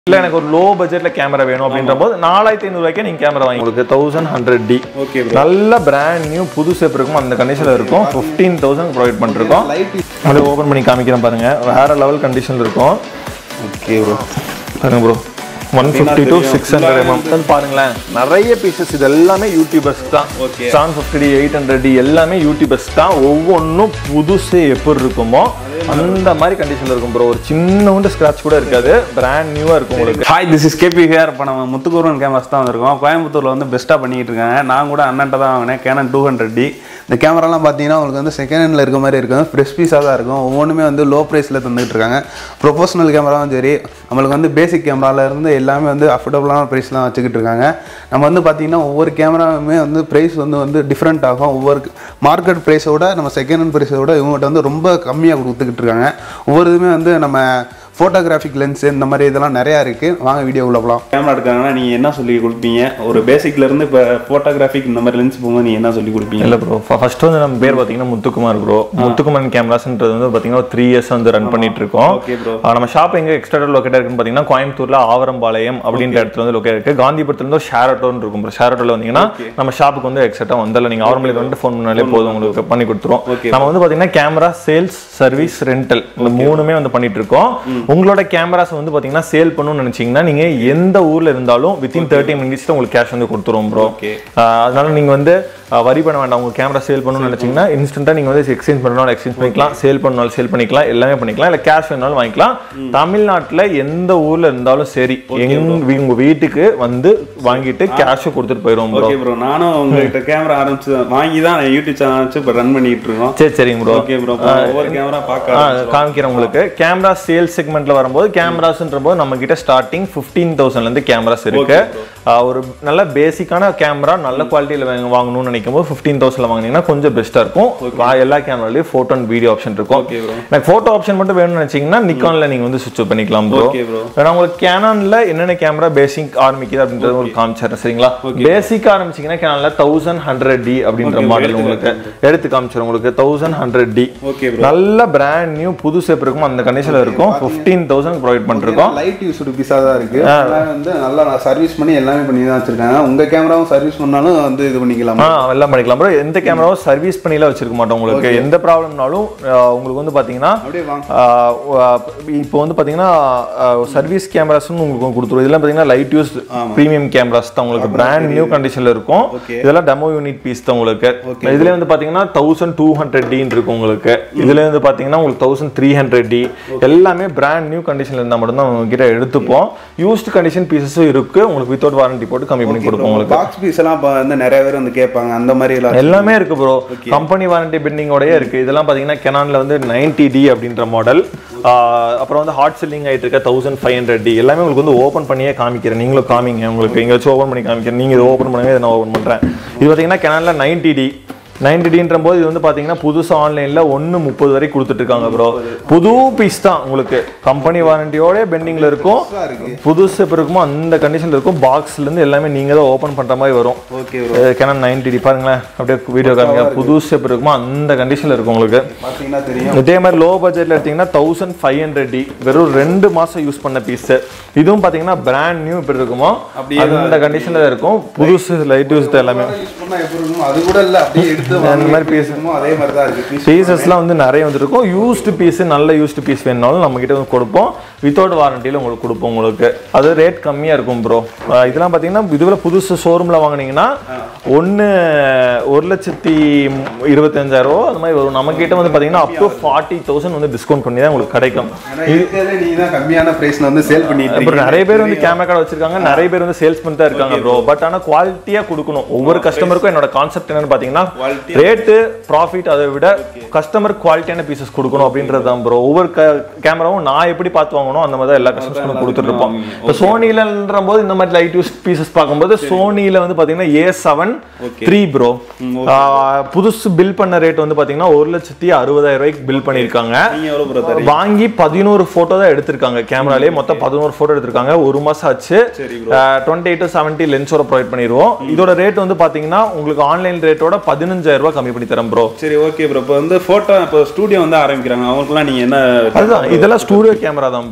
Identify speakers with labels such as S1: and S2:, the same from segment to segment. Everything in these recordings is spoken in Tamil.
S1: இல்ல எனக்கு ஒரு லோ பட்ஜெட்ல கேமரா வேணும் அப்படின்ற போது நாலாயிரத்தி ஐநூறுவாய்க்கே நீங்க கேமரா வாங்கி உங்களுக்கு தௌசண்ட் ஹண்ட்ரட் டி
S2: ஓகே
S1: நல்ல பிராண்ட் நியூ புது சேப் இருக்கும் அந்த கண்டிஷன்ல இருக்கும் ஃபிஃப்டீன் தௌசண்ட் ப்ரொவைட் பண்ணிருக்கோம்
S2: லைட்
S1: அப்படியே ஓபன் பண்ணி காமிக்கிறேன் பாருங்க வேற லெவல் கண்டிஷன்ல இருக்கும்
S2: ஓகே ப்ரோ
S1: பாருங்க bro one fifty to six hundred MM பாருங்களேன் நிறைய பீசஸ் இது எல்லாமே யூடியூபர்ஸ் தான்
S2: Okay.
S1: Seven fifty D eight hundred D எல்லாமே யூடியூபர்ஸ் தான் ஒவ்வொன்றும் புதுசு எப்படி இருக்குமோ அந்த மாதிரி கண்டிஷன்ல இருக்கும் ப்ரோ ஒரு சின்ன ஸ்கிராட்ச் கூட இருக்காது பிராண்ட் நியூவா இருக்கும் உங்களுக்கு
S2: hi this is KP here இப்போ நம்ம முத்துக்குருவன் கேமராஸ் தான் வந்திருக்கோம் கோயம்புத்தூரில் வந்து பெஸ்ட்டாக பண்ணிட்டு இருக்காங்க நான் கூட அண்ணன்ட்ட தான் வாங்கினேன் கேனன் டூ ஹண்ட்ரட் டி இந்த கேமராலாம் பார்த்தீங்கன்னா உங்களுக்கு வந்து செகண்ட் ஹேண்டில் இருக்க மாதிரி இருக்கும் ஃப்ரெஷ் பீஸாக தான் இருக்கும் ஒவ்வொன்றுமே வந்து லோ ப்ரைஸில் தந்துட்டு இருக்காங்க ப்ரொஃபஷனல் கேமராவும் சரி நம்மளுக்கு வந்து பேசிக் கேமரால இருந்து எல்லாமே வந்து அஃபோர்டபுளான ப்ரைஸ்லாம் வச்சுக்கிட்டு இருக்காங்க நம்ம வந்து பார்த்தீங்கன்னா ஒவ்வொரு கேமராவுமே வந்து ப்ரைஸ் வந்து வந்து டிஃப்ரெண்ட் ஆகும் ஒவ்வொரு மார்க்கெட் ப்ரைஸோட நம்ம செகண்ட் ஹேண்ட் ப்ரைஸோட இவங்ககிட்ட வந்து ரொம்ப கம்மியாக கொடுத்துக்கிட்டு இருக்காங்க ஒவ்வொரு இதுவுமே வந்து நம்ம ஃபோட்டோகிராஃபிக் லென்ஸ் இந்த மாதிரி இதெல்லாம் நிறையா இருக்குது வாங்க வீடியோ உள்ள போகலாம் கேமரா எடுக்காங்கன்னா நீங்கள் என்ன சொல்லி கொடுப்பீங்க ஒரு பேசிக்ல இருந்து இப்போ ஃபோட்டோகிராஃபிக் இந்த மாதிரி லென்ஸ் போகும்போது நீங்கள் என்ன சொல்லி கொடுப்பீங்க
S1: இல்ல ப்ரோ ஃபர்ஸ்ட் வந்து நம்ம பேர் பாத்தீங்கன்னா முத்துக்குமார் ப்ரோ முத்துக்குமார் கேமராஸ்ன்றது வந்து பாத்தீங்கன்னா த்ரீ இயர்ஸ் வந்து ரன் பண்ணிட்டு இருக்கோம்
S2: ஓகே ப்ரோ
S1: ஆஹ் நம்ம ஷாப் எங்க எக்ஸ்ட்ரா லொக்கேட் இருக்குன்னு பாத்தீங்கன்னா கோயம்புத்தூர்ல ஆவரம்பாளையம் அப்படின்ற இடத்துல வந்து லொக்கேட் இருக்கு காந்திபுரத்துல இருந்து ஷேரட்டோன் இருக்கும் ப்ரோ ஷேரட்டோல வந்தீங்கன்னா நம்ம ஷாப்புக்கு வந்து எக்ஸ்ட்ரா வந்தால நீங்க ஆவரம்பாளையம் வந்து ஃபோன் பண்ணாலே போதும் உங்களுக்கு பண்ணி கொடுத்துரும்
S2: Okay.
S1: நம்ம வந்து பாத்தீங்கன்னா கேமரா சேல்ஸ் சர்வீஸ் ரெண்டல் இந்த மூணுமே வந்து பண்ணிட்டு இருக்கோம் உங்களோட கேமராஸ் வந்து பாத்தீங்கன்னா சேல் பண்ணணும்னு நினைச்சீங்கன்னா நீங்க எந்த ஊர்ல இருந்தாலும் வித்தின் தேர்ட்டி மினிட்ஸ்ல உங்களுக்கு கேஷ் வந்து கொடுத்துருவோம் ப்ரோ
S2: ஓகே
S1: அதனால நீங்க வந்து வரி பண்ண வேண்டாம் உங்க கேமரா சேல் பண்ணணும்னு நினைச்சீங்கன்னா இன்ஸ்டன்ட்டா நீங்க வந்து எக்ஸ்சேஞ்ச் பண்ணணும் எக்ஸ்சேஞ்ச் பண்ணிக்கலாம் சேல் பண்ணாலும் சேல் பண்ணிக்கலாம் எல்லாமே பண்ணிக்கலாம் இல்ல கேஷ் வேணாலும் வாங்கிக்கலாம் தமிழ்நாட்டுல எந்த ஊர்ல இருந்தாலும் சரி எங்க உங்க வீட்டுக்கு வந்து வாங்கிட்டு கேஷ் கொடுத்துட்டு போயிடுவோம் ப்ரோ
S2: ஓகே ப்ரோ நானும் உங்ககிட்ட கேமரா ஆரம்பிச்சு வாங்கி தான் யூடியூப் சேனல் ஆரம்பிச்சு இப்போ ரன் பண்ணிட்டு இருக்கோம்
S1: சரி சரிங்க ப்ரோ
S2: ஓகே ப்ரோ ஒவ்வொரு கேமரா பார்க்க
S1: ஆ, காமிக்கிறேன் உங்களுக்கு கேமரா சேல்ஸ் செக்மெண்ட்ல வரும்போது கேமராஸ்ன்ற போது நம்ம கிட்ட ஸ்டார்டிங் ஃபிஃப்டீன் தௌசண்ட்ல இருந்து கேமராஸ் இருக்கு ஆ, ஒரு நல்ல பேசிக்கான கேமரா நல்ல குவாலிட்டியில வாங்கணும்னு நினைக்கும் போது ஃபிஃப்டீன் தௌசண்ட்ல வாங்குனீங்கன்னா கொஞ்சம் பெஸ்டா இருக்கும் வா- எல்லா கேமராலையும் போட்டோ அண்ட் வீடியோ ஆப்ஷன் இருக்கும்
S2: ஓகே ப்ரோ
S1: எனக்கு போட்டோ ஆப்ஷன் மட்டும் வேணும்னு நினைச்சீங்கன்னா நிக்கான்ல நீங்க வந்து சுவிட்ச் பண்ணிக்கலாம் ப்ரோ
S2: ஓகே ப்ரோ
S1: நான் உங்களுக்கு கேனான்ல என்னென்ன கேமரா பேசிக் ஆரம்பிக்குது அப்படின்றது உங்களுக்கு காமிச்சிடுறேன் சரிங்களா பேசிக் ஆரம்பிச்சீங்கன்னா கேனான்ல தௌசண்ட் ஹண்ட்ரட் டி அப்படின்ற மாடல் உங்களுக்கு எடுத்து காமிச்சிடும் உங்களுக்கு thousand hundred D
S2: okay bro
S1: நல்ல பிராண்ட் நியூ புது சேப் இருக்கும் அந்த கண்டிஷன்ல இருக்கும் ஃபிஃப்டீன் தௌசண்ட் ப்ரொவைட் பண்ணிருக்கோம்
S2: லைட் யூஸ் பீஸாக தான் இருக்கு எல்லாமே வந்து நல்லா சர்வீஸ் பண்ணி எல்லாமே பண்ணி தான் வச்சிருக்காங்க உங்க கேமராவும் சர்வீஸ் பண்ணாலும் வந்து இது பண்ணிக்கலாம்
S1: ஆ எல்லாம் பண்ணிக்கலாம் ப்ரோ எந்த கேமராவும் சர்வீஸ் பண்ணிலாம் வச்சிருக்க மாட்டோம் உங்களுக்கு எந்த ப்ராப்ளம்னாலும் உங்களுக்கு வந்து பாத்தீங்கன்னா
S2: அப்படியே வாங்க
S1: இப்போ வந்து பாத்தீங்கன்னா சர்வீஸ் கேமராஸ்னு உங்களுக்கு கொடுத்துருவோம் இதெல்லாம் பாத்தீங்கன்னா லைட் யூஸ் ப்ரீமியம் கேமராஸ் தான் உங்களுக்கு பிராண்ட் நியூ கண்டிஷன்ல இருக்கும்
S2: Okay.
S1: இதெல்லாம் டெமோ யூனிட் பீஸ் தான் உங்களுக்கு இதுல வந்து பாத்தீங்கன்னா தௌசண்ட் டூ ஹண்ட்ரட் டின்னு இருக்கும் உங்களுக்கு இதுல வந்து பாத்தீங்கன்னா உங்களுக்கு தௌசண்ட் த்ரீ ஹண்ட்ரட் டி எல்லாமே பிராண்ட் நியூ கண்டிஷன்ல இருந்தா மட்டும் தான் உங்ககிட்ட எடுத்துப்போம் யூஸ்ட் கண்டிஷன் பீசஸும் இருக்கு உங்களுக்கு வித்தவுட் வாரண்டி போட்டு கம்மி பண்ணி கொடுப்போம் உங்களுக்கு
S2: பாக்ஸ் பீஸ் எல்லாம் இப்போ வந்து நிறைய பேர் வந்து கேட்பாங்க அந்த மாதிரி எல்லாம்
S1: எல்லாமே இருக்கு ப்ரோ கம்பெனி வாரண்டி பெண்டிங்கோடயே இருக்கு இதெல்லாம் பாத்தீங்கன்னா கெனான்ல வந்து 90 டி அப்படின்ற மாடல் அப்புறம் வந்து ஹாட் செல்லிங் ஆயிட்டு இருக்க தௌசண்ட் ஃபைவ் ஹண்ட்ரட் டி எல்லாமே உங்களுக்கு வந்து ஓப்பன் பண்ணியே காமிக்கிறேன் நீங்களும் காமிங்க உங்களுக்கு இங்க வச்சு ஓப்பன் பண்ணி காமிக்கிறேன் நீங்க இதை ஓப்பன் பண்ணுங்க இதை நான் ஓப்பன் பண்றேன் இது பாத்தீங்கன்னா கெனான்ல 90 டி நைன்டி டின்ற போது இது வந்து பாத்தீங்கன்னா புதுசா ஆன்லைன்ல ஒன்னு முப்பது வரை கொடுத்துட்டு இருக்காங்க ப்ரோ புது பீஸ் தான் உங்களுக்கு கம்பெனி வாரண்டியோட பெண்டிங்ல இருக்கும்
S2: இருக்கு
S1: புதுசு எப்படி இருக்குமோ அந்த கண்டிஷன்ல இருக்கும் பாக்ஸ்ல இருந்து எல்லாமே நீங்க தான் ஓப்பன் பண்ற மாதிரி வரும்
S2: okay bro
S1: Canon ninety D பாருங்களேன் அப்படியே வீடியோ காமிங்க புது ஸ்டெப் இருக்குமோ அந்த கண்டிஷன்ல இருக்கும் உங்களுக்கு
S2: பார்த்தீங்கன்னா தெரியும்
S1: இதே மாதிரி லோ பட்ஜெட்ல எடுத்தீங்கன்னா தௌசண்ட் ஃபைவ் ஹண்ட்ரட் டி வெறும் ரெண்டு மாசம் யூஸ் பண்ண பீஸ் இதுவும் பாத்தீங்கன்னா பிராண்ட் நியூ எப்படி இருக்குமோ
S2: அப்படியே
S1: அந்த கண்டிஷன்ல இருக்கும் புதுசு லைட் யூஸ் எல்லாமே
S2: யூஸ் பண்ணா எப்படி இருக்குமோ அது கூட இல்ல அப்படியே எடுத்து
S1: அந்த மாதிரி
S2: பீஸ் அதே மாதிரி தான் இருக்கு பீஸ்
S1: பீசஸ்லாம் வந்து நிறைய வந்துருக்கும் யூஸ்டு பீஸ் நல்ல யூஸ்டு பீஸ் வேணுனாலும் நம்ம கிட்ட வந்து கொடுப்போம் வித்தவுட் வாரண்டியில் உங்களுக்கு கொடுப்போம் உங்களுக்கு அது ரேட் கம்மியாக இருக்கும் ப்ரோ இதெல்லாம் பார்த்தீங்கன்னா இதுவில் புதுசு ஷோரூமில் வாங்குனீங்கன்னா ஒன்று ஒரு லட்சத்தி இருபத்தஞ்சாயிரம் ரூபா அந்த மாதிரி வரும் நம்ம கிட்ட வந்து பார்த்தீங்கன்னா அப் டு ஃபார்ட்டி தௌசண்ட் வந்து டிஸ்கவுண்ட் பண்ணி தான் உங்களுக்கு கிடைக்கும்
S2: ஏன்னா இருக்கிறதுலே நீ தான் கம்மியான பிரைஸ்ல வந்து சேல் பண்ணிட்டு
S1: அப்புறம்
S2: இருக்கீங்க.
S1: நிறைய பேர் வந்து கேமரா கடை வச்சிருக்காங்க நிறைய பேர் வந்து சேல்ஸ் பண்ணிட்டு தான் இருக்காங்க ப்ரோ பட் ஆனா குவாலிட்டியா கொடுக்கணும் ஒவ்வொரு கஸ்டமருக்கும் என்னோட கான்செப்ட் என்னன்னு பாத்தீங்கன்னா
S2: Quality.
S1: ரேட்டு ப்ராஃபிட் அதை விட கஸ்டமர் குவாலிட்டியான பீசஸ் கொடுக்கணும் அப்படின்றது தான் ப்ரோ ஒவ்வொரு கேமராவும் நான் எப்படி பார்த்து வாங்கணும் அந்த மாதிரி தான் எல்லா கஸ்டமர்ஸ்க்கும் கொடுத்துட்டு இருப்போம் இப்போ சோனிலன்ற போது இந்த மாதிரி லைட் யூஸ் பீசஸ் பார்க்கும்போது சோனில வந்து பாத்தீங்கன்னா ஏ செவன் த்ரீ ப்ரோ புதுசு பில் பண்ண ரேட் வந்து பாத்தீங்கன்னா ஒரு லட்சத்தி அறுபதாயிரம் ரூபாய்க்கு பில் பண்ணியிருக்காங்க
S2: நீங்க எவ்வளவு ப்ரோ தரீங்க
S1: வாங்கி பதினோரு போட்டோ தான் எடுத்திருக்காங்க கேமராலேயே மொத்தம் பதினோரு போட்டோ எடுத்திருக்காங்க ஒரு மாசம் ஆச்சு
S2: சரி
S1: டுவெண்ட்டி எயிட் செவன்ட்டி லென்ஸோட ப்ரொவைட் பண்ணிடுவோம் இதோட ரேட் வந்து பாத்தீங்கன்னா உங்களுக்கு ஆன்லைன் ரேட்டோட பதினஞ்சாயிரம் ரூபாய் கம்மி பண்ணி தரேன் ப்ரோ
S2: சரி ஓகே ப்ரோ இப்போ வந்து போட்டோ இப்போ ஸ்டூடியோ வந்து ஆரம்பிக்கிறாங்க அவங்களுக்குலாம் நீங்க என்ன
S1: அதுதான் இதெல்லாம் ஸ்டூடியோ கேமரா தான் ப்ரோ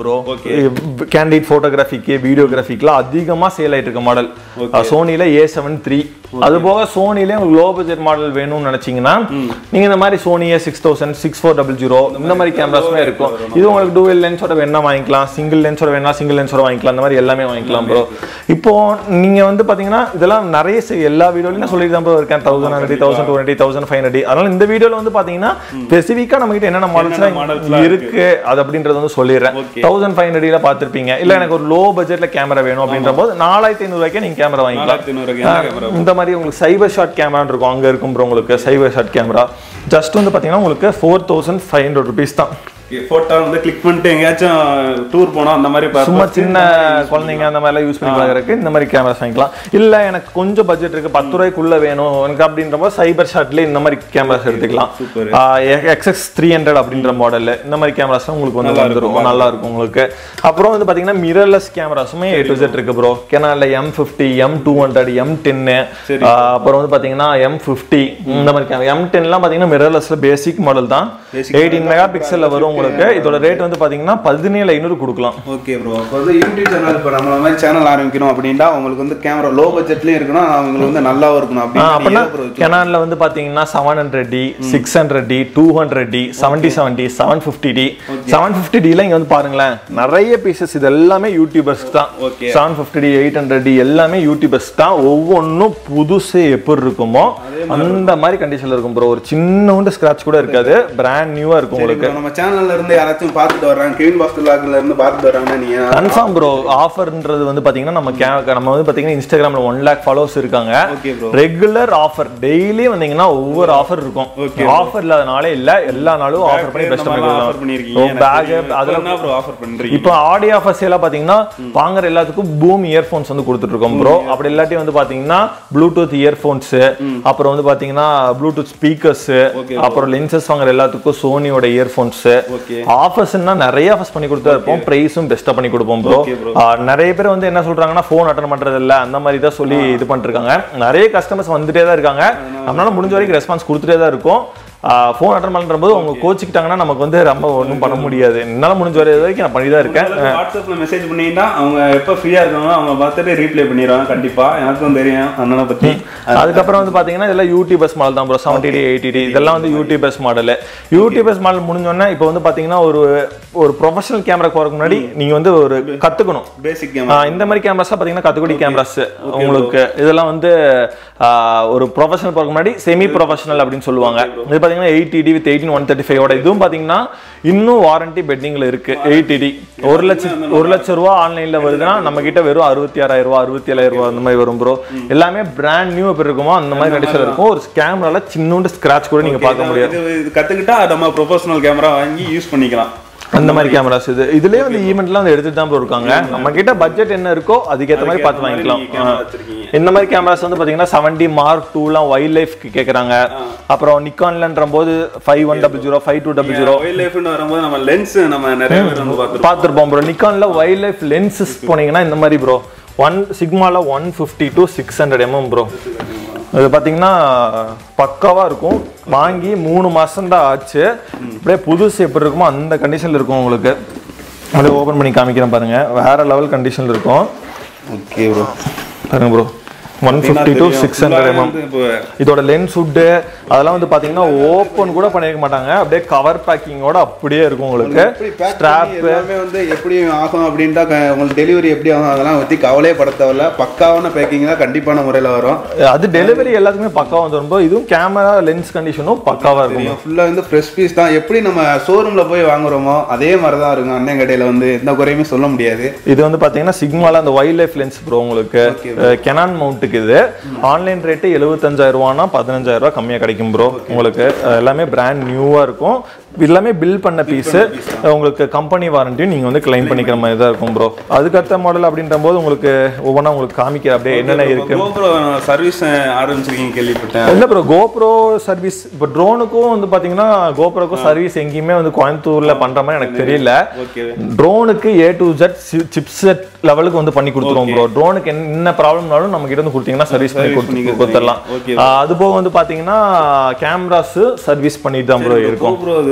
S1: ப்ரோ கேண்டிட் ஃபோட்டோகிராஃபிக்கு வீடியோகிராஃபிக்குலாம் அதிகமாக சேல் ஆயிட்டு இருக்க மாடல் சோனியில் ஏ செவன் த்ரீ அது போக சோனிலே உங்களுக்கு லோ பட்ஜெட் மாடல் வேணும்னு நினைச்சீங்கன்னா நீங்க இந்த மாதிரி சோனியே six thousand six four double zero இந்த மாதிரி கேமராஸுமே இருக்கும் இது உங்களுக்கு டூவல் லென்ஸோட வேணா வாங்கிக்கலாம் சிங்கிள் லென்ஸோட வேணா சிங்கிள் லென்ஸோட வாங்கிக்கலாம் இந்த மாதிரி எல்லாமே வாங்கிக்கலாம் ப்ரோ இப்போ நீங்க வந்து பாத்தீங்கன்னா இதெல்லாம் நிறைய செ- எல்லா வீடியோலையும் நான் சொல்லிட்டு தான் ப்ரோ இருக்கேன் thousand hundred thousand two hundred thousand five hundred அதனால இந்த வீடியோல வந்து பாத்தீங்கன்னா ஸ்பெசிஃபிக்கா நம்ம கிட்ட என்னென்ன மாடல்ஸ் இருக்கு அது அப்படின்றது வந்து சொல்லிடுறேன் தௌசண்ட் ஃபைவ் ஹண்ட்ரட்ல பார்த்திருப்பீங்க இல்ல எனக்கு ஒரு லோ பட்ஜெட்ல கேமரா வேணும் அப்படின்ற போது நாலாயிரத்தி ஐநூறு ரூபாய்க்கு நீங்க கேமரா வாங்கிக்கலாம்
S2: நாலாயிரத்தி ஐநூறுக்கு என்ன கேமரா
S1: இந்த மாதிரி உங்களுக்கு சைபர் ஷாட் கேமரான்னு இருக்கும் அங்க இருக்கும் ப்ரோ உங்களுக்கு சைபர் ஷாட் கேமரா ஜஸ்ட் வந்து பாத்தீங்கன்னா உங்களுக்கு four thousand five hundred rupees தான்
S2: போட்டோ வந்து கிளிக் பண்ணிட்டு எங்கேயாச்சும் டூர் போனோம் அந்த மாதிரி purpose
S1: சும்மா சின்ன குழந்தைங்க அந்த மாதிரிலாம் யூஸ் பண்ணி பார்க்கறதுக்கு இந்த மாதிரி கேமராஸ் வாங்கிக்கலாம் இல்ல எனக்கு கொஞ்சம் பட்ஜெட் இருக்கு பத்து ரூபாய்க்குள்ள வேணும் எனக்கு அப்படின்றப்போ சைபர் ஷாட்ல இந்த மாதிரி கேமராஸ் எடுத்துக்கலாம் எக்ஸ்எக்ஸ் த்ரீ ஹண்ட்ரட் அப்படின்ற மாடல் இந்த மாதிரி கேமராஸ் உங்களுக்கு வந்து வந்துரும் நல்லா இருக்கும் உங்களுக்கு அப்புறம் வந்து பாத்தீங்கன்னா மிரர்லெஸ் கேமராஸுமே ஏ டு ஜெட் இருக்கு ப்ரோ கேனால M fifty M two hundred M டென்னு அப்புறம் வந்து பாத்தீங்கன்னா எம் ஃபிஃப்டி இந்த மாதிரி கேமரா எம் டென்லாம் பாத்தீங்கன்னா மிரர்லெஸ்ல பேசிக் மாடல் தான் எயிட்டீன் மெகா பிக்சல்ல வரும் உங்களுக்கு இதோட ரேட் வந்து பாத்தீங்கன்னா பதினேழு ஐநூறு கொடுக்கலாம்
S2: ஓகே ப்ரோ இப்போ வந்து யூடியூப் சேனல் இப்போ நம்மள மாதிரி சேனல் ஆரம்பிக்கணும் அப்படின்னா உங்களுக்கு வந்து கேமரா லோ பட்ஜெட்லயும் இருக்கணும் அவங்களுக்கு வந்து நல்லாவும் இருக்கணும்
S1: அப்படின்னா
S2: அப்படின்னு ப்ரோ
S1: கெனான்ல வந்து பாத்தீங்கன்னா seven hundred D six hundred D two hundred D seventy seven D seven fifty D seven fifty டில இங்க வந்து பாருங்களேன் நிறைய பீசஸ் இது எல்லாமே யூடியூபர்ஸ் தான்
S2: Okay.
S1: Seven fifty D eight hundred D எல்லாமே யூடியூபர்ஸ் தான் ஒவ்வொன்றும் புதுசு எப்படி இருக்குமோ அந்த மாதிரி கண்டிஷன்ல இருக்கும் ப்ரோ ஒரு சின்னோண்டு ஸ்கிராட்ச் கூட இருக்காது பிராண்ட் நியூவா இருக்கும் உங்களுக்கு
S2: இப்போ நம்ம சேனல்ல இருந்து யாராச்சும் பார்த்துட்டு வர்றாங்க கெவின் பாஸ்டர் லாக்ல இருந்து பார்த்துட்டு வர்றாங்கன்னா நீங்க
S1: கன்ஃபார்ம் ப்ரோ ஆஃபர்ன்றது வந்து பாத்தீங்கன்னா நம்ம கே- நம்ம வந்து பாத்தீங்கன்னா இன்ஸ்டாகிராம்ல ஒன் லேக் ஃபாலோவர்ஸ் இருக்காங்க
S2: okay bro
S1: regular offer daily வந்தீங்கன்னா ஒவ்வொரு ஆஃபர் இருக்கும் ஆஃபர் இல்லாத நாளே இல்ல எல்லா நாளும் ஆஃபர் பண்ணி பெஸ்ட்
S2: ஆஃபர் பண்ணிருக்கீங்க
S1: பேக்
S2: அதெல்லாம்
S1: அதெல்லாம்
S2: ப்ரோ ஆஃபர் பண்றீங்க
S1: இப்போ ஆடி ஆஃபர்ஸ் எல்லாம் பாத்தீங்கன்னா வாங்குற எல்லாத்துக்கும் பூம் இயர்ஃபோன்ஸ் வந்து கொடுத்துட்டு இருக்கோம் ப்ரோ அப்படி இல்லாட்டி வந்து பாத்தீங்கன்னா ப்ளூடூத் இயர்ஃபோன்ஸ் அப்புறம் வந்து பாத்தீங்கன்னா ப்ளூடூத் ஸ்பீக்கர்ஸ் அப்புறம் லென்சஸ் வாங்குற எல்லாத்துக்கும் சோனியோட இயர்ஃபோன்ஸ்
S2: ஓகே
S1: ஆஃபர்ஸ்னா நிறைய ஆஃபர்ஸ் பண்ணி கொடுத்தா இருப்போம் பிரைஸும் பெஸ்ட்டாக பண்ணி கொடுப்போம் ப்ரோ
S2: Okay, bro.
S1: நிறைய பேர் வந்து என்ன சொல்றாங்கன்னா ஃபோன் அட்டன் பண்றது இல்ல அந்த மாதிரி தான் சொல்லி இது பண்ணிட்டு இருக்காங்க நிறைய கஸ்டமர்ஸ் வந்துட்டே தான் இருக்காங்க நம்மளால முடிஞ்ச வரைக்கும் ரெஸ்பான்ஸ் கொடுத்துட்டே தான் இருக்கும் ஃபோன் அட்டன் பண்ற போது அவங்க கோச்சிக்கிட்டாங்கன்னா நமக்கு வந்து ரொம்ப ஒன்றும் பண்ண முடியாது என்னால முடிஞ்ச வரை வரைக்கும் நான் பண்ணி தான் இருக்கேன்
S2: வாட்ஸ்அப்ல மெசேஜ் பண்ணீங்கன்னா அவங்க எப்போ ஃப்ரீயா இருக்காங்களோ அவங்க பார்த்துட்டு ரீப்ளை பண்ணிடுவாங்க கண்டிப்பா எனக்கும் தெரியும் அண்ணனை பத்தி
S1: அதுக்கப்புறம் வந்து பாத்தீங்கன்னா இதெல்லாம் யூடியூபர்ஸ் மாடல் தான் bro seventy D eighty D இதெல்லாம் வந்து யூடியூபர்ஸ் மாடல் யூடியூபர்ஸ் மாடல் முடிஞ்சோடனே இப்போ வந்து பாத்தீங்கன்னா ஒரு ஒரு ப்ரொஃபஷனல் கேமரா போறதுக்கு முன்னாடி நீங்க வந்து ஒரு கத்துக்கணும்
S2: பேசிக்
S1: ஆ, இந்த மாதிரி கேமராஸ் பாத்தீங்கன்னா கத்துக்குடி கேமராஸ் உங்களுக்கு இதெல்லாம் வந்து ஆ, ஒரு ப்ரொஃபஷனல் போறதுக்கு முன்னாடி செமி ப்ரொஃபஷனல் அப்படின்னு சொல்லுவாங்க இது பாத்தீங்கன்னா eight D with eighteen one thirty ஃபைவோட இதுவும் பாத்தீங்கன்னா இன்னும் வாரண்டி பெட்டிங்ல இருக்கு எயிட் டி ஒரு லட்சம் ஒரு லட்சம் ரூபா ஆன்லைன்ல வருதுன்னா நம்ம கிட்ட வெறும் அறுபத்தி ஆறாயிரம் ரூபா அறுபத்தி ஏழாயிரம் ரூபா அந்த மாதிரி வரும் ப்ரோ எல்லாமே பிராண்ட் நியூ எப்படி இருக்குமோ அந்த மாதிரி கண்டிஷன் இருக்கும் ஒரு கேமரால சின்னோண்டு ஸ்கிராட்ச் கூட நீங்க பார்க்க முடியாது
S2: இது இது கத்துக்கிட்டா நம்ம ப்ரொஃபஷனல் கேமரா வாங்கி யூஸ் பண்ணிக்கலாம்
S1: அந்த மாதிரி கேமராஸ் இது இதுலயே வந்து ஈவெண்ட்லாம் வந்து எடுத்துட்டு தான் bro இருக்காங்க நம்ம கிட்ட பட்ஜெட் என்ன இருக்கோ அதுக்கேற்ற மாதிரி பார்த்து வாங்கிக்கலாம்
S2: நீங்க camera வச்சிருக்கீங்க.
S1: இந்த மாதிரி கேமராஸ் வந்து பாத்தீங்கன்னா செவன்டி மார்க் டூலாம் வைல்ட் லைஃப்க்கு கேக்குறாங்க அப்புறம் நிக்கான்லன்ற போது five one double zero five two double zero
S2: wild லைஃப்னு வரும்போது நம்ம லென்ஸ் நம்ம நிறைய பேர் வந்து பார்த்துருப்போம்
S1: பார்த்துருப்போம் ப்ரோ நிக்கான்ல வைல்ட் லைஃப் லென்சஸ் போனீங்கன்னா இந்த மாதிரி ப்ரோ ஒன் சிக்மால one fifty to six hundred MM bro இது பார்த்தீங்கன்னா பக்காவா இருக்கும் வாங்கி மூணு மாசம் தான் ஆச்சு அப்படியே புதுசு எப்படி இருக்குமோ அந்த கண்டிஷன்ல இருக்கும் உங்களுக்கு அப்படியே ஓபன் பண்ணி காமிக்கிறேன் பாருங்க வேற லெவல் கண்டிஷன்ல இருக்கும்
S2: ஓகே ப்ரோ
S1: பாருங்க bro one fifty to six hundred MM
S2: இப்போ
S1: இதோட லென்ஸ் உட்டு அதெல்லாம் வந்து பாத்தீங்கன்னா ஓப்பன் கூட பண்ணிருக்க மாட்டாங்க அப்படியே கவர் பேக்கிங்கோட அப்படியே இருக்கும் உங்களுக்கு
S2: எப்படி பேக்
S1: ஸ்ட்ராப்
S2: எல்லாமே வந்து எப்படி ஆகும் அப்படின்ட்டா க- உங்களுக்கு டெலிவரி எப்படி ஆகும் அதெல்லாம் பத்தி கவலையே பட தேவையில்ல பக்காவான பேக்கிங் தான் கண்டிப்பான முறையில் வரும்
S1: அது டெலிவரி எல்லாத்துக்குமே பக்காவா வந்து வரும்போது இதுவும் கேமரா லென்ஸ் கண்டிஷனும் பக்காவா இருக்கும்
S2: ஃபுல்லாக வந்து ஃப்ரெஷ் பீஸ் தான் எப்படி நம்ம ஷோரூம்ல போய் வாங்குறோமோ அதே மாதிரி தான் இருக்கும் அண்ணன் கடையில் வந்து எந்த குறையுமே சொல்ல முடியாது
S1: இது வந்து பாத்தீங்கன்னா சிக்மால அந்த வைல்ட் லைஃப் லென்ஸ் ப்ரோ உங்களுக்கு கெனான் மவுண்ட்டுக்கு இது ஆன்லைன் ரேட்டு எழுபத்தஞ்சாயிரம் ரூபானா பதினஞ்சாயிரம் ரூபாய் கம்மியா கிடைக்கும் ப்ரோ உங்களுக்கு அஹ், எல்லாமே பிராண்ட் நியூவா இருக்கும் எல்லாமே பில் பண்ண பீஸ் உங்களுக்கு கம்பெனி வாரண்டியும் நீங்க வந்து கிளைம் பண்ணிக்கிற மாதிரி தான் இருக்கும் ப்ரோ அதுக்கடுத்த மாடல் அப்படின்ற போது உங்களுக்கு ஒவ்வொன்றா உங்களுக்கு காமிக்கிற அப்படியே என்னென்ன இருக்கு
S2: கோப்ரோ சர்வீஸ் ஆரம்பிச்சிருக்கீங்க கேள்விப்பட்டேன்
S1: இல்ல ப்ரோ கோப்ரோ சர்வீஸ் இப்போ ட்ரோனுக்கும் வந்து பாத்தீங்கன்னா கோப்ரோக்கும் சர்வீஸ் எங்கேயுமே வந்து கோயம்புத்தூர்ல பண்ற மாதிரி எனக்கு தெரியல
S2: ஓகே
S1: ட்ரோனுக்கு A to Z chip set லெவலுக்கு வந்து பண்ணி கொடுத்துருவோம் ப்ரோ ட்ரோனுக்கு என்ன ப்ராப்ளம்னாலும் நம்ம கிட்ட வந்து கொடுத்தீங்கன்னா சர்வீஸ் பண்ணி கொடுத்து கொடுத்துடலாம்
S2: Okay.
S1: ஆஹ் அது போக வந்து பாத்தீங்கன்னா கேமராஸ் சர்வீஸ் பண்ணிட்டு தான் ப்ரோ இருக்கும்
S2: கோப்ரோ இது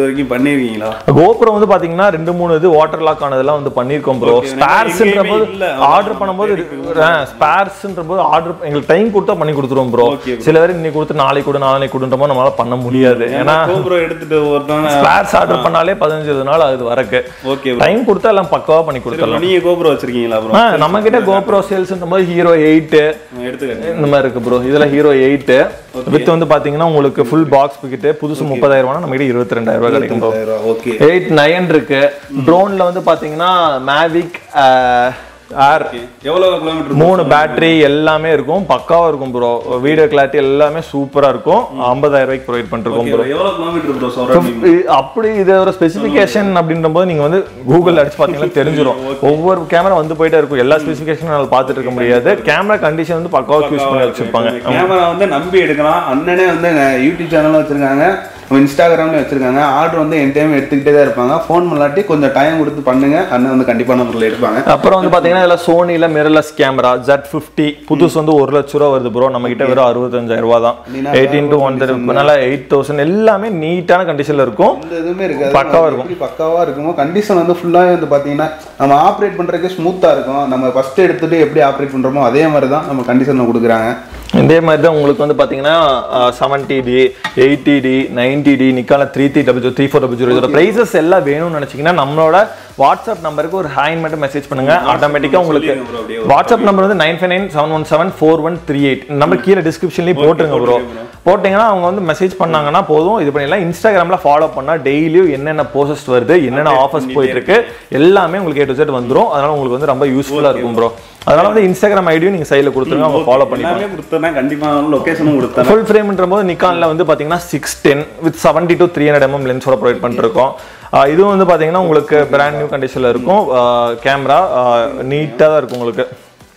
S2: வரைக்கும் பண்ணிருக்கீங்களா
S1: கோபுரம் வந்து பாத்தீங்கன்னா ரெண்டு மூணு இது வாட்டர் லாக் ஆனதெல்லாம் வந்து பண்ணிருக்கோம் ப்ரோ
S2: Okay,
S1: ஸ்பேர்ஸ்ன்ற
S2: எங்கேயுமே
S1: போது
S2: இல்ல.
S1: ஆர்டர் பண்ணும்போது ஸ்பேர்ஸ்ன்ற போது ஆர்டர் எங்களுக்கு டைம் கொடுத்தா பண்ணி கொடுத்துருவோம் ப்ரோ
S2: Okay, bro.
S1: சில பேர் இன்னைக்கு கொடுத்து நாளைக்கு கொடு நாளைக்கு கொடுன்ற போது நம்மளால பண்ண முடியாது ஏன்னா
S2: கோபுரம் எடுத்துட்டு ஒருத்தவங்க
S1: ஸ்பேர்ஸ் ஆர்டர் பண்ணாலே பதினஞ்சு இருபது நாள் ஆகுது வரக்கு
S2: ஓகே
S1: டைம் கொடுத்தா எல்லாம் பக்காவா பண்ணி கொடுத்துடலாம்
S2: நீங்க கோபுரம் வச்சிருக்கீங்களா ப்ரோ
S1: ஆ, நம்ம கிட்ட கோப்ரோ சேல்ஸ்ன்ற போது ஹீரோ எயிட்
S2: எடுத்துக்கங்க
S1: இந்த மாதிரி இருக்கு ப்ரோ இதுல ஹீரோ எயிட் வித் வந்து பாத்தீங்கன்னா உங்களுக்கு ஃபுல் பாக்ஸ் கிட்ட புதுசு முப்பதாயிரம் ரூபாய் நம்ம கிட்ட இருபத்தி ரெண்டாயிரம் ரூபாய் கிடைக்கும் ப்ரோ
S2: ஓகே
S1: எயிட் நைன் இருக்கு ட்ரோன்ல வந்து பாத்தீங்கன்னா மேவிக் ஏர்
S2: எவ்வளவு கிலோமீட்டர்
S1: மூணு பேட்டரி எல்லாமே இருக்கும் பக்காவா இருக்கும் ப்ரோ வீடியோ கிளாரிட்டி எல்லாமே சூப்பரா இருக்கும் ஐம்பதாயிரம் ரூபாய்க்கு ப்ரொவைட் பண்ணிருக்கோம் ப்ரோ
S2: எவ்வளவு கிலோமீட்டர் ப்ரோ சொல்றீங்க
S1: அப்படி இது ஒரு ஸ்பெசிஃபிகேஷன் அப்படின்ற போது நீங்க வந்து கூகுள் அடிச்சு பாத்தீங்கன்னா தெரிஞ்சிரும் ஒவ்வொரு கேமரா வந்து போயிட்டே இருக்கும் எல்லா ஸ்பெசிஃபிகேஷனும் என்னால பார்த்துட்டு இருக்க முடியாது கேமரா கண்டிஷன் வந்து பக்காவா யூஸ் பண்ணி வச்சிருப்பாங்க
S2: கேமரா வந்து நம்பி எடுக்கலாம் அண்ணனே வந்து ந- யூடியூப் சேனலும் வச்சிருக்காங்க நம்ம இன்ஸ்டாகிராம்லயும் வச்சிருக்காங்க ஆர்டர் வந்து என் டைம் எடுத்துக்கிட்டே தான் இருப்பாங்க ஃபோன் பண்ணலாட்டி கொஞ்சம் டைம் கொடுத்து பண்ணுங்க அண்ணன் வந்து கண்டிப்பான முறையில் எடுப்பாங்க
S1: அப்புறம் வந்து பாத்தீங்கன்னா இதுல சோனில மிரர்லெஸ் கேமரா ஜெட் ஃபிஃப்டி புதுசு வந்து ஒரு லட்ச ரூபா வருது ப்ரோ நம்ம கிட்ட வெறும் அறுபத்தஞ்சாயிரம் ரூபா தான் எயிட்டீன் டு ஒன் நல்லா எயிட் தௌசண்ட் எல்லாமே நீட்டான கண்டிஷன்ல இருக்கும்
S2: இந்த இதுவுமே இருக்காது
S1: பக்காவா இருக்கும்.
S2: எப்படி பக்காவா இருக்குமோ கண்டிஷன் வந்து ஃபுல்லாவே வந்து பாத்தீங்கன்னா நம்ம ஆப்ரேட் பண்றதுக்கு ஸ்மூத்தா இருக்கும் நம்ம ஃபர்ஸ்ட் எடுத்துட்டு எப்படி ஆப்ரேட் பண்றோமோ அதே மாதிரி தான் நம்ம கண்டிஷன்ல கொடுக்குறாங்க
S1: இதே மாதிரி தான் உங்களுக்கு வந்து பார்த்தீங்கன்னா seventy D eighty D ninety D நிக்கால three three double three four double zero இதோட ப்ரைஸஸ் எல்லாம் வேணும்னு நினச்சிங்கன்னா நம்மளோட வாட்ஸ்அப் நம்பருக்கு ஒரு ஹேண்ட் மட்டும் மெசேஜ் பண்ணுங்க ஆட்டோமேட்டிக்காக உங்களுக்கு
S2: சொல்லிடுங்க bro, அப்படியே
S1: வாட்ஸ்அப் நம்பர் வந்து nine five nine seven one seven four one three eight number கீழே டிஸ்கிரிப்ஷன்லேயும் போட்டுருங்க ப்ரோ போட்டிங்கன்னா அவங்க வந்து மெசேஜ் பண்ணாங்கன்னா போதும் இது பண்ணிடலாம் இன்ஸ்டாகிராமில் ஃபாலோ பண்ணால் டெய்லியும் என்னென்ன போஸ்ட் வருது என்னென்ன ஆஃபர்ஸ் போயிட்டு இருக்கு எல்லாமே உங்களுக்கு ஏ டு செட் வந்துரும் அதனால உங்களுக்கு வந்து ரொம்ப யூஸ்ஃபுல்லாக இருக்கும் ப்ரோ அதனால வந்து இன்ஸ்டாகிராம் ஐடியும் நீங்கள் சைடில் கொடுத்துருங்க அவங்க ஃபாலோ பண்ணி
S2: எல்லாமே கொடுத்தேன் கண்டிப்பா லொகேஷனும் கொடுத்தேன்
S1: ஃபுல் ஃப்ரேம்ன்ற போது நிக்கான்ல வந்து பாத்தீங்கன்னா six ten with seventy to three hundred MM லென்ஸோட ப்ரொவைட் பண்ணிருக்கோம் ஆஹ் இதுவும் வந்து பாத்தீங்கன்னா உங்களுக்கு பிராண்ட் நியூ கண்டிஷன்ல இருக்கும் கேமரா நீட்டாக தான் இருக்கும் உங்களுக்கு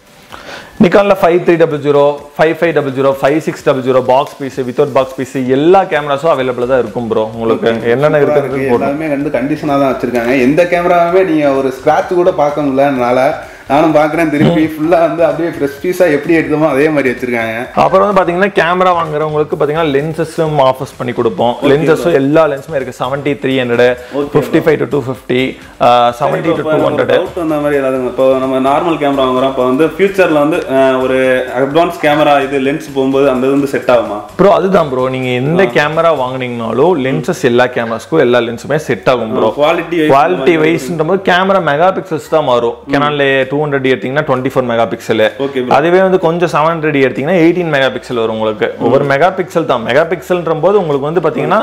S1: நிக்கான்ல five three double zero five five double zero five six double zero box piece without box piece எல்லா கேமராஸும் அவைலபிள் தான் இருக்கும் ப்ரோ உங்களுக்கு என்னென்ன
S2: இருக்கு
S1: இருக்குன்னு போட்டு
S2: எல்லாமே வந்து கண்டிஷனா தான் வச்சிருக்காங்க எந்த கேமராவுமே நீங்க ஒரு ஸ்கிராட்ச் கூட பார்க்க முடியலனால நானும் பார்க்குறேன் திருப்பி ஃபுல்லா வந்து அப்படியே ஃப்ரெஷ் பீஸா எப்படி எடுத்தோமோ அதே மாதிரி வச்சிருக்காங்க
S1: அப்புறம் வந்து பாத்தீங்கன்னா கேமரா வாங்குறவங்களுக்கு பாத்தீங்கன்னா லென்சஸும் ஆஃபர்ஸ் பண்ணி கொடுப்போம் லென்சஸும் எல்லா லென்ஸுமே இருக்கு seventy three hundred fifty five to two fifty seventy to two hundred
S2: doubt அந்த மாதிரி ஏதாவது இப்போ நம்ம நார்மல் கேமரா வாங்குறோம் இப்போ வந்து ஃபியூச்சர்ல வந்து அஹ், ஒரு அட்வான்ஸ் கேமரா இது லென்ஸ் போகும்போது அந்த இது வந்து செட் ஆகுமா
S1: ப்ரோ அதுதான் ப்ரோ நீங்க எந்த கேமரா வாங்குனீங்கனாலும் லென்சஸ் எல்லா கேமராஸ்க்கும் எல்லா லென்ஸுமே செட் ஆகும் ப்ரோ
S2: குவாலிட்டி
S1: குவாலிட்டி வைஸ்ன்ற போது கேமரா மெகா பிக்சல்ஸ் தான் மாறும் கேனான்ல டூ ஹண்ட்ரட் எடுத்தீங்கன்னா twenty four mega pixel
S2: okay
S1: அதுவே வந்து கொஞ்சம் செவன் ஹண்ட்ரட் எடுத்தீங்கன்னா எயிட்டீன் மெகா பிக்சல் வரும் உங்களுக்கு ஒவ்வொரு மெகா பிக்சல் தான் மெகா பிக்சல்ன்ற போது உங்களுக்கு வந்து பாத்தீங்கன்னா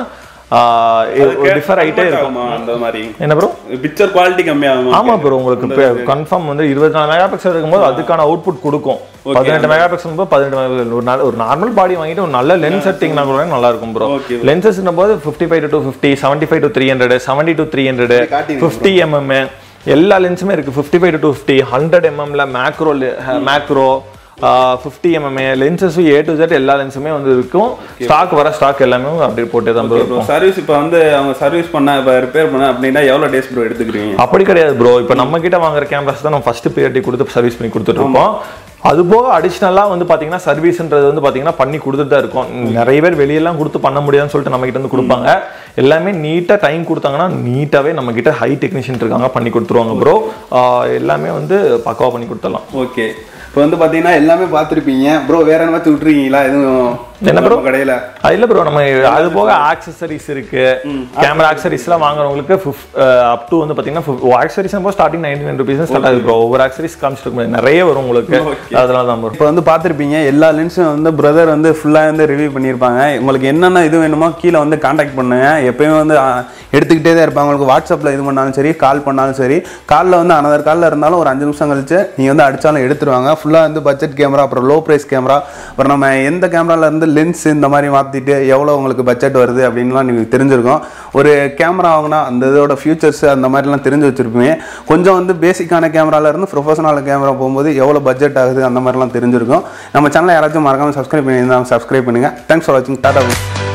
S1: டிஃபர் ஆயிட்டே இருக்கும்
S2: அந்த மாதிரி
S1: என்ன ப்ரோ
S2: பிக்சர் குவாலிட்டி கம்மியாகுமா
S1: ஆமா ப்ரோ உங்களுக்கு கன்ஃபார்ம் வந்து இருபத்தி நாலு மெகா பிக்சல் இருக்கும்போது அதுக்கான அவுட்புட் கொடுக்கும் பதினெட்டு மெகா பிக்சல் போது பதினெட்டு megapixel. ஒரு நல்ல ஒரு நார்மல் பாடி வாங்கிட்டு ஒரு நல்ல லென்ஸ் செட்டிங்னா கூட நல்லா இருக்கும் ப்ரோ
S2: Okay,
S1: லென்சஸ் போது fifty five to two fifty seventy five to three hundred seventy to three hundred
S2: காட்டுங்க
S1: ஃபிஃப்டி எம்எம் எல்லா லென்ஸுமே இருக்கு fifty five to two fifty hundred எம்எம்ல மேக்ரோ மேக்ரோ ஃபிஃப்டி எம்எம் லென்சஸும் ஏ டு Z எல்லா லென்ஸுமே வந்து இருக்கும் ஸ்டாக் வர ஸ்டாக் எல்லாமே அப்படியே போட்டே தான் bro இருக்கும்
S2: சர்வீஸ் இப்போ வந்து அவங்க சர்வீஸ் பண்ண இப்போ ரிப்பேர் பண்ண அப்படின்னா எவ்வளோ டேஸ் ப்ரோ எடுத்துக்கிறீங்க
S1: அப்படி கிடையாது ப்ரோ இப்போ நம்ம கிட்ட வாங்குற கேமராஸ் தான் நம்ம ஃபர்ஸ்ட் ப்ரியாரிட்டி கொடுத்து சர்வீஸ் பண்ணி கொடுத்துட்டு இருக்கோம் அது போக அடிஷ்னலாக வந்து பார்த்தீங்கன்னா சர்வீஸ்ன்றது வந்து பார்த்தீங்கன்னா பண்ணி கொடுத்துட்டு தான் இருக்கும் நிறைய பேர் வெளியெல்லாம் கொடுத்து பண்ண முடியாதுன்னு சொல்லிட்டு நம்ம கிட்ட வந்து கொடுப்பாங்க எல்லாமே நீட்டாக டைம் கொடுத்தாங்கன்னா நீட்டாகவே நம்ம கிட்ட ஹை டெக்னீஷியன் இருக்காங்க பண்ணி கொடுத்துருவாங்க ப்ரோ எல்லாமே வந்து பக்காவாக பண்ணி கொடுத்துடலாம்
S2: ஓகே இப்போ வந்து பார்த்தீங்கன்னா எல்லாமே பார்த்துருப்பீங்க ப்ரோ வேற என்ன விட்டுருக்கீங்களா எதுவும்
S1: என்ன bro?
S2: கடையில்
S1: அது இல்ல ப்ரோ நம்ம அது போக ஆக்சசரிஸ் இருக்கு கேமரா ஆக்சரிஸ்லாம் வாங்குறவங்களுக்கு அப் டு வந்து பாத்தீங்கன்னா ஆக்சரிஸ் போது starting ninety nine rupees start ஆகுது ப்ரோ ஒவ்வொரு ஆக்சரிஸ் காமிச்சிட்டு இருக்க முடியாது நிறைய வரும் உங்களுக்கு அதனால தான் ப்ரோ
S2: இப்போ வந்து பார்த்துருப்பீங்க எல்லா லென்ஸும் வந்து பிரதர் வந்து ஃபுல்லாக வந்து ரிவ்யூ பண்ணியிருப்பாங்க உங்களுக்கு என்னென்ன இது வேணுமோ கீழே வந்து காண்டாக்ட் பண்ணுங்க எப்பயுமே வந்து ஆ, எடுத்துக்கிட்டே தான் இருப்பாங்க உங்களுக்கு வாட்ஸ்அப்பில் இது பண்ணாலும் சரி கால் பண்ணாலும் சரி காலில் வந்து அனதர் காலில் இருந்தாலும் ஒரு அஞ்சு நிமிஷம் கழிச்சு நீங்கள் வந்து அடித்தாலும் எடுத்துருவாங்க ஃபுல்லாக வந்து பட்ஜெட் கேமரா அப்புறம் லோ ப்ரைஸ் கேமரா அப்புறம் நம்ம எந்த கேமரால இருந்து லென்ஸ் இந்த மாதிரி மாற்றிட்டு எவ்வளோ உங்களுக்கு பட்ஜெட் வருது அப்படின்லாம் நீங்கள் தெரிஞ்சிருக்கும் ஒரு கேமரா வாங்கினா அந்த இதோட ஃபியூச்சர்ஸ் அந்த மாதிரிலாம் தெரிஞ்சு வச்சிருப்பீங்க கொஞ்சம் வந்து பேசிக்கான கேமரால இருந்து ப்ரொஃபஷனல் கேமரா போகும்போது எவ்வளோ பட்ஜெட் ஆகுது அந்த மாதிரிலாம் தெரிஞ்சிருக்கும் நம்ம சேனலை யாராச்சும் மறக்காமல் சப்ஸ்கிரைப் பண்ணியிருந்தாங்க சப்ஸ்கிரைப் பண்ணுங்கள் தேங்க்ஸ் ஃபார் வாட்சிங் டாடா